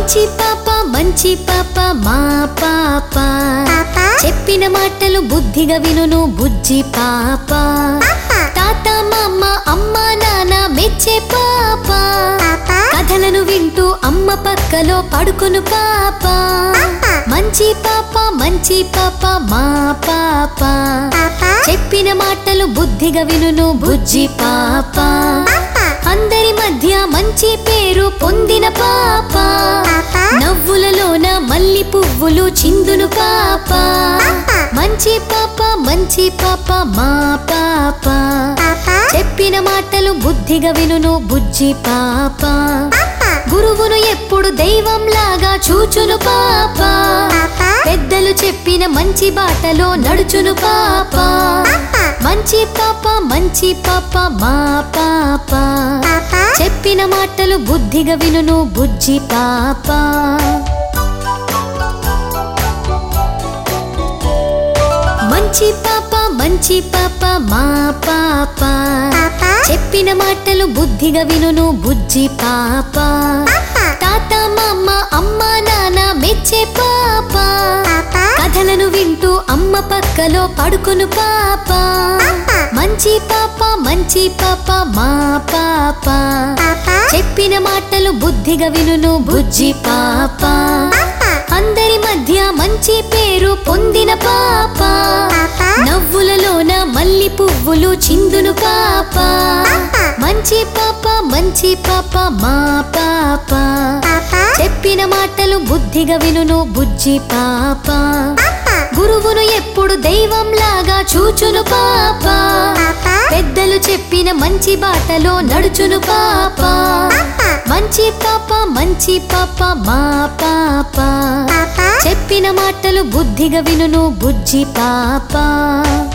మంచి పాప మంచి పాప మా పాప పాప చెప్పిన మాటలు బుద్ధిగా వినును బుజ్జి పాప తాత మామ అమ్మ నాన్న మెచ్చే పాప పాప కథలను వింటూ అమ్మ పక్కలో పడుకును పాప మంచి పాప మంచి పాప మా పాప పాప చెప్పిన మాటలు బుద్ధిగా వినును బుజ్జి పాప అందరి మధ్య మంచి పేరు పొందిన పాప పాప నవ్వులలోన మల్లి పువ్వులు చిందును పాప మంచి పాప మంచి పాప మా పాప పాప చెప్పిన మాటలు బుద్ధిగా వినును బుజ్జి పాప గురువును ఎప్పుడు దైవంలాగా చూచును పాప పెద్దలు చెప్పిన మంచి బాటలో నడుచును పాప మంచి పాప మంచి పాప మా పాప పాప చెప్పిన మాటలు బుద్ధిగా వినును బుజ్జి పాప మంచి పాప మంచి పాప మా పాప పాప చెప్పిన మాటలు బుద్ధిగా వినును బుజ్జి పాప తాత మామ అమ్మ నాన్న మెచ్చే పాప పాప కథలను వింటూ అమ్మ పక్కలో పడుకును పాప మంచి పాప మంచి పాప మా పాప పాప చెప్పిన మాటలు బుద్ధిగా వినును బుజ్జి పాప అందరి మధ్య మంచి పేరు పొందిన పాప నవ్వులలోన మల్లి పువ్వులు చిందును పాప మంచి పాప మంచి పాప మా పాప పాప చెప్పిన మాటలు బుద్ధిగా వినును బుజ్జి పాప గురువును ఎప్పుడు దైవంలాగా చూచును పాప పెద్దలు చెప్పిన మంచి బాటలో నడుచును పాప మంచి పాప మంచి పాప మా పాప పాప చెప్పిన మాటలు బుద్ధిగా వినును బుజ్జి పాప